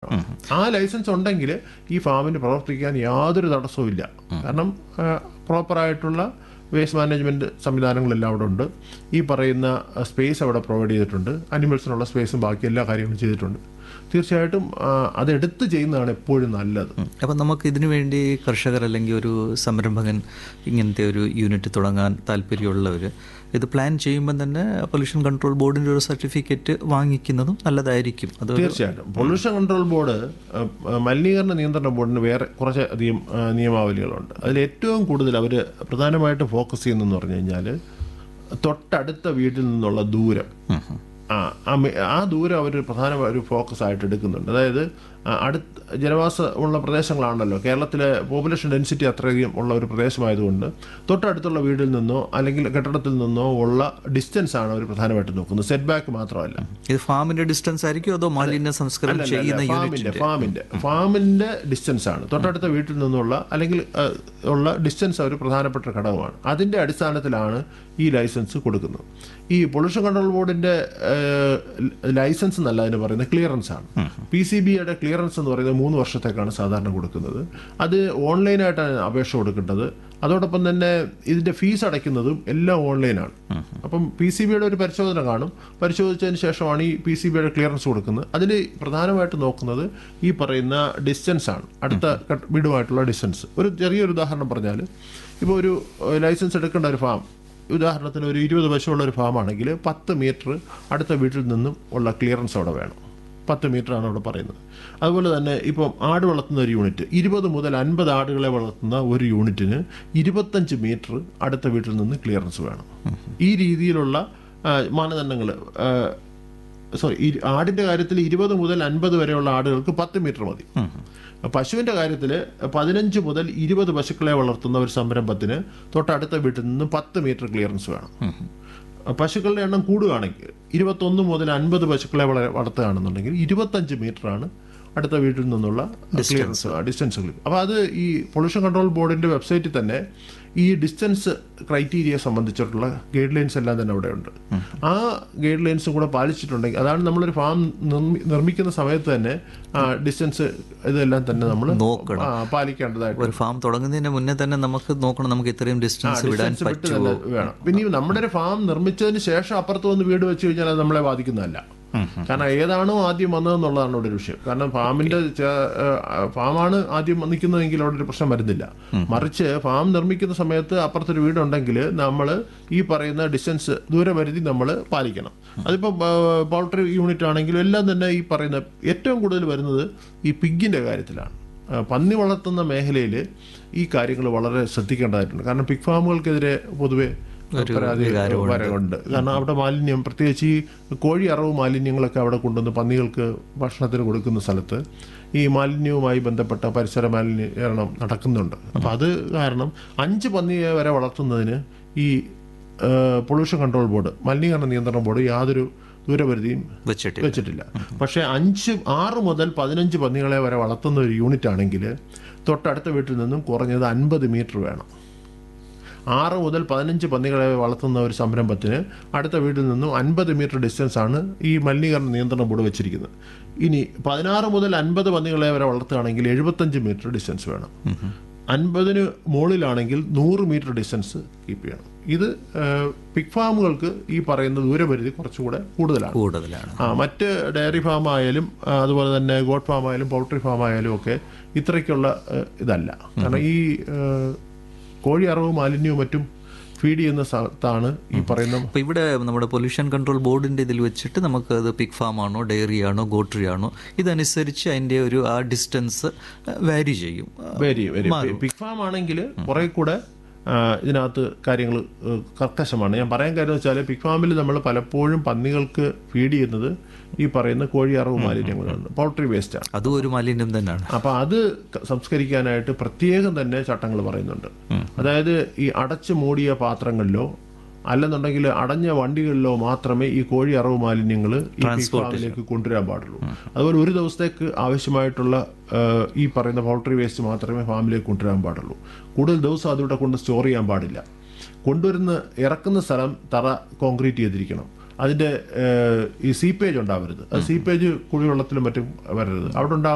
വേണം ആ ലൈസൻസ് ഉണ്ടെങ്കിൽ ഈ ഫാമിന് പ്രവർത്തിക്കാൻ യാതൊരു തടസ്സവും ഇല്ല കാരണം പ്രോപ്പറായിട്ടുള്ള വേസ്റ്റ് മാനേജ്മെന്റ് സംവിധാനങ്ങളെല്ലാം അവിടെ ഉണ്ട് ഈ പറയുന്ന സ്പേസ് അവിടെ പ്രൊവൈഡ് ചെയ്തിട്ടുണ്ട് അനിമൽസിനുള്ള സ്പേസും ബാക്കി എല്ലാ കാര്യങ്ങളും ചെയ്തിട്ടുണ്ട് തീർച്ചയായിട്ടും ആ, അതെടുത്ത് ചെയ്യുന്നതാണ് എപ്പോഴും നല്ലത് അപ്പം നമുക്ക് ഇതിനു വേണ്ടി കർഷകർ അല്ലെങ്കിൽ ഒരു സംരംഭകൻ ഇങ്ങനത്തെ ഒരു യൂണിറ്റ് തുടങ്ങാൻ താല്പര്യമുള്ളവർ ഇത് പ്ലാൻ ചെയ്യുമ്പോൾ തന്നെ പൊല്യൂഷൻ കൺട്രോൾ ബോർഡിൻ്റെ ഒരു സർട്ടിഫിക്കറ്റ് വാങ്ങിക്കുന്നതും നല്ലതായിരിക്കും അത് തീർച്ചയായിട്ടും പൊല്യൂഷൻ കൺട്രോൾ ബോർഡ് അഹ്, അഹ്, മലിനീകരണ നിയന്ത്രണ ബോർഡിന് വേറെ കുറച്ച് അധികം അഹ്, നിയമാവലികളുണ്ട് അതിൽ ഏറ്റവും കൂടുതൽ അവർ പ്രധാനമായിട്ട് ഫോക്കസ് ചെയ്യുന്നതെന്ന് പറഞ്ഞു കഴിഞ്ഞാൽ തൊട്ടടുത്ത വീട്ടിൽ നിന്നുള്ള ദൂരം ആ ആ മെ- ആ ദൂരം അവർ പ്രധാന ഒരു ഫോക്കസ് ആയിട്ട് എടുക്കുന്നുണ്ട് അതായത് ആ, അടുത്ത ജനവാസമുള്ള പ്രദേശങ്ങളാണല്ലോ കേരളത്തിലെ പോപ്പുലേഷൻ ഡെൻസിറ്റി അത്രയധികം ഉള്ള ഒരു പ്രദേശമായതുകൊണ്ട് തൊട്ടടുത്തുള്ള വീട്ടിൽ നിന്നോ അല്ലെങ്കിൽ കെട്ടിടത്തിൽ നിന്നോ ഉള്ള ഡിസ്റ്റൻസ് ആണ് അവർ പ്രധാനമായിട്ട് നോക്കുന്നത് സെറ്റ് ബാക്ക് മാത്രമല്ല ഇത് ഫാമിന്റെ ഡിസ്റ്റൻസ് ആയിരിക്കും അതോ മാലിന്യ സംസ്കരണം ചെയ്യുന്ന ഫാമിന്റെ യൂണിറ്റ് ഫാമിന്റെ ഫാമിന്റെ ഡിസ്റ്റൻസ് ആണ് തൊട്ടടുത്ത വീട്ടിൽ നിന്നുള്ള അല്ലെങ്കിൽ അഹ്, ഉള്ള ഡിസ്റ്റൻസ് ഒരു പ്രധാനപ്പെട്ട ഘടകമാണ് അതിന്റെ അടിസ്ഥാനത്തിലാണ് ഈ ലൈസൻസ് കൊടുക്കുന്നത് ഈ പൊല്യൂഷൻ കൺട്രോൾ ബോർഡിന്റെ ലൈസൻസ് എന്നല്ല അതിന് പറയുന്നത് ക്ലിയറൻസ് ആണ് പി സി ബിയുടെ ക്ലിയറൻസ് എന്ന് പറയുന്നത് മൂന്ന് വർഷത്തേക്കാണ് സാധാരണ കൊടുക്കുന്നത് അത് ഓൺലൈനായിട്ടാണ് അപേക്ഷ കൊടുക്കേണ്ടത് അതോടൊപ്പം തന്നെ ഇതിന്റെ ഫീസ് അടയ്ക്കുന്നതും എല്ലാം ഓൺലൈനാണ് അപ്പം പി സി ബിയുടെ ഒരു പരിശോധന കാണും പരിശോധിച്ചതിന് ശേഷമാണ് ഈ പി സി ബിയുടെ ക്ലിയറൻസ് കൊടുക്കുന്നത് അതിൽ പ്രധാനമായിട്ട് നോക്കുന്നത് ഈ പറയുന്ന ഡിസ്റ്റൻസ് ആണ് അടുത്ത കട്ട് വീടുമായിട്ടുള്ള ഡിസ്റ്റൻസ് ഒരു ചെറിയൊരു ഉദാഹരണം പറഞ്ഞാൽ ഇപ്പോൾ ഒരു ഏഹ്, ലൈസൻസ് എടുക്കേണ്ട ഒരു ഫാം ഉദാഹരണത്തിന് ഒരു ഇരുപത് പശുവുള്ള ഒരു ഫാമാണെങ്കിൽ പത്ത് മീറ്റർ അടുത്ത വീട്ടിൽ നിന്നും ഉള്ള ക്ലിയറൻസ് അവിടെ വേണം പത്ത് മീറ്ററാണ് അവിടെ പറയുന്നത് അതുപോലെ തന്നെ ഇപ്പം ആട് വളർത്തുന്ന ഒരു യൂണിറ്റ് ഇരുപത് മുതൽ അൻപത് ആടുകളെ വളർത്തുന്ന ഒരു യൂണിറ്റിന് ഇരുപത്തഞ്ച് മീറ്റർ അടുത്ത വീട്ടിൽ നിന്ന് ക്ലിയറൻസ് വേണം ഈ രീതിയിലുള്ള മാനദണ്ഡങ്ങൾ സോറി ഈ ആടിന്റെ കാര്യത്തിൽ ഇരുപത് മുതൽ അൻപത് വരെയുള്ള ആടുകൾക്ക് പത്ത് മീറ്റർ മതി പശുവിന്റെ കാര്യത്തിൽ പതിനഞ്ച് മുതൽ ഇരുപത് പശുക്കളെ വളർത്തുന്ന ഒരു സംരംഭത്തിന് തൊട്ടടുത്ത വീട്ടിൽ നിന്ന് പത്ത് മീറ്റർ ക്ലിയറൻസ് വേണം പശുക്കളുടെ എണ്ണം കൂടുകയാണെങ്കിൽ ഇരുപത്തൊന്ന് മുതൽ അൻപത് പശുക്കളെ വള- വളർത്തുകയാണെന്നുണ്ടെങ്കിൽ ഇരുപത്തഞ്ച് മീറ്ററാണ് അടുത്ത വീട്ടിൽ നിന്നുള്ള ക്ലിയറൻസ് ഡിസ്റ്റൻസ് അപ്പോൾ അത് ഈ പൊല്യൂഷൻ കൺട്രോൾ ബോർഡിന്റെ വെബ്സൈറ്റിൽ തന്നെ ഈ ഡിസ്റ്റൻസ് ക്രൈറ്റീരിയ സംബന്ധിച്ചിട്ടുള്ള ഗൈഡ് ലൈൻസ് എല്ലാം തന്നെ അവിടെ ഉണ്ട് ആ ഗൈഡ് ലൈൻസും കൂടെ പാലിച്ചിട്ടുണ്ടെങ്കിൽ അതാണ് നമ്മളൊരു ഫാം നിർമ്മി- നിർമ്മിക്കുന്ന സമയത്ത് തന്നെ ഡിസ്റ്റൻസ് ഇതെല്ലാം തന്നെ നമ്മൾ നോക്കണം. പാലിക്കേണ്ടതായിട്ട് ഒരു ഫാം തുടങ്ങുന്നതിന് മുന്നേ തന്നെ നമുക്ക് നോക്കണം നമുക്ക് ഇത്രയും ഡിസ്റ്റൻസ് വിടാൻ ഡിസ്റ്റൻസ് വിട്ട് പറ്റുമോ തന്നെ വേണം പിന്നെ ഈ നമ്മുടെ ഒരു ഫാം നിർമ്മിച്ചതിന് ശേഷം അപ്പുറത്ത് വന്ന് വീട് വെച്ച് കഴിഞ്ഞാൽ അത് നമ്മളെ ബാധിക്കുന്നതല്ല കാരണം ഏതാണോ ആദ്യം വന്നതെന്നുള്ളതാണ് ഇവിടെ ഒരു വിഷയം കാരണം ഫാമിന്റെ ചെ- ഏഹ് ഫാമാണ് ആദ്യം നിൽക്കുന്നതെങ്കിൽ അവിടെ ഒരു പ്രശ്നം വരുന്നില്ല മറിച്ച് ഫാം നിർമ്മിക്കുന്ന സമയത്ത് അപ്പുറത്തൊരു വീടുണ്ടെങ്കിൽ നമ്മൾ ഈ പറയുന്ന ഡിസ്റ്റൻസ് ദൂരപരിധി നമ്മൾ പാലിക്കണം അതിപ്പോൾ പൗൾട്രി യൂണിറ്റ് ആണെങ്കിലും എല്ലാം തന്നെ ഈ പറയുന്ന ഏറ്റവും കൂടുതൽ വരുന്നത് ഈ പിഗിന്റെ കാര്യത്തിലാണ് ആ, പന്നി വളർത്തുന്ന മേഖലയിൽ ഈ കാര്യങ്ങൾ വളരെ ശ്രദ്ധിക്കേണ്ടതായിട്ടുണ്ട് കാരണം പിഗ് ഫാമുകൾക്കെതിരെ പൊതുവെ പരാതി വരവുണ്ട് കാരണം അവിടെ മാലിന്യം പ്രത്യേകിച്ച് ഈ കോഴി അറവ് മാലിന്യങ്ങളൊക്കെ അവിടെ കൊണ്ടുവന്ന് പന്നികൾക്ക് ഭക്ഷണത്തിന് കൊടുക്കുന്ന സ്ഥലത്ത് ഈ മാലിന്യവുമായി ബന്ധപ്പെട്ട പരിസര മാലിന്യീകരണം നടക്കുന്നുണ്ട് അപ്പം അത് കാരണം അഞ്ച് പന്നിയെ വരെ വളർത്തുന്നതിന് ഈ പൊല്യൂഷൻ കൺട്രോൾ ബോർഡ് മലിനീകരണ നിയന്ത്രണ ബോർഡ് യാതൊരു ദൂരപരിധിയും വെച്ചിട്ട് വെച്ചിട്ടില്ല പക്ഷേ അഞ്ച് ആറ് മുതൽ പതിനഞ്ച് പന്നികളെ വരെ വളർത്തുന്ന ഒരു യൂണിറ്റ് ആണെങ്കിൽ തൊട്ടടുത്ത വീട്ടിൽ നിന്നും കുറഞ്ഞത് അൻപത് മീറ്റർ വേണം ആറ് മുതൽ പതിനഞ്ച് പന്നികളെ വളർത്തുന്ന ഒരു സംരംഭത്തിന് അടുത്ത വീട്ടിൽ നിന്നും അൻപത് മീറ്റർ ഡിസ്റ്റൻസ് ആണ് ഈ മലിനീകരണ നിയന്ത്രണ ബോർഡ് വെച്ചിരിക്കുന്നത് ഇനി പതിനാറ് മുതൽ അൻപത് പന്നികളെ വരെ വളർത്തുകയാണെങ്കിൽ എഴുപത്തഞ്ച് മീറ്റർ ഡിസ്റ്റൻസ് വേണം അൻപതിന് മുകളിലാണെങ്കിൽ നൂറ് മീറ്റർ ഡിസ്റ്റൻസ് കീപ്പ് ചെയ്യണം ഇത് പിഗ് ഫാമുകൾക്ക് ഈ പറയുന്ന ദൂരപരിധി കുറച്ചുകൂടെ കൂടുതലാണ് കൂടുതലാണ് ആ മറ്റ് ഡയറി ഫാം ആയാലും ആ, അതുപോലെ തന്നെ ഗോഡ് ഫാം ആയാലും പൗൾട്രി ഫാം ആയാലും ഒക്കെ ഇത്രയ്ക്കുള്ള ഏഹ്, ഇതല്ല കാരണം ഈ ഏഹ്, കോഴി അറവ് മാലിന്യവും മറ്റും ഫീഡ് ചെയ്യുന്ന സ്ഥലത്താണ് ഈ പറയുന്ന അപ്പോൾ ഇവിടെ നമ്മുടെ പൊല്യൂഷൻ കൺട്രോൾ ബോർഡിൻ്റെ ഇതിൽ വെച്ചിട്ട് നമുക്ക് അത് പിഗ് ഫാം ആണോ ഡയറി ആണോ ഗോട്രി ആണോ ഇതനുസരിച്ച് അതിൻ്റെ ഒരു ആ ഡിസ്റ്റൻസ് വാരി ചെയ്യും വെരി വെരി പിഗ് ഫാം ആണെങ്കിൽ കുറെ കൂടെ ആ, ഇതിനകത്ത് കാര്യങ്ങൾ കർക്കശമാണ് ഞാൻ പറയാൻ കാര്യം വെച്ചാൽ പിഗ് ഫാമിൽ നമ്മൾ പലപ്പോഴും പന്നികൾക്ക് ഫീഡ് ചെയ്യുന്നത് ഈ പറയുന്ന കോഴി അറവ് മാലിന്യങ്ങളാണ് പൗൾട്രി വേസ്റ്റാണ് അതും ഒരു മാലിന്യം തന്നെയാണ് അപ്പൊ അത് ക- സംസ്കരിക്കാനായിട്ട് പ്രത്യേകം തന്നെ ചട്ടങ്ങൾ പറയുന്നുണ്ട് അതായത് ഈ അടച്ചു മൂടിയ പാത്രങ്ങളിലോ അല്ലെന്നുണ്ടെങ്കിൽ അടഞ്ഞ വണ്ടികളിലോ മാത്രമേ ഈ കോഴി അറവ് മാലിന്യങ്ങൾ ഈ pig ഫാമിലേക്ക് കൊണ്ടുവരാൻ പാടുള്ളൂ അതുപോലെ ഒരു ദിവസത്തേക്ക് ആവശ്യമായിട്ടുള്ള ആ, ഈ പറയുന്ന പൗൾട്രി വേസ്റ്റ് മാത്രമേ ഫാമിലേക്ക് കൊണ്ടുവരാൻ പാടുള്ളൂ കൂടുതൽ ദിവസം അതിവിടെ കൊണ്ട് സ്റ്റോർ ചെയ്യാൻ പാടില്ല കൊണ്ടുവരുന്ന ഇറക്കുന്ന സ്ഥലം തറ കോൺക്രീറ്റ് ചെയ്തിരിക്കണം അതിന്റെ ഏഹ്, ഈ സീപ്പേജ് ഉണ്ടാവരുത് അത് സീപ്പേജ് കുടിവെള്ളത്തിലും മറ്റും വരരുത് അവിടെ ഉണ്ടാകുന്ന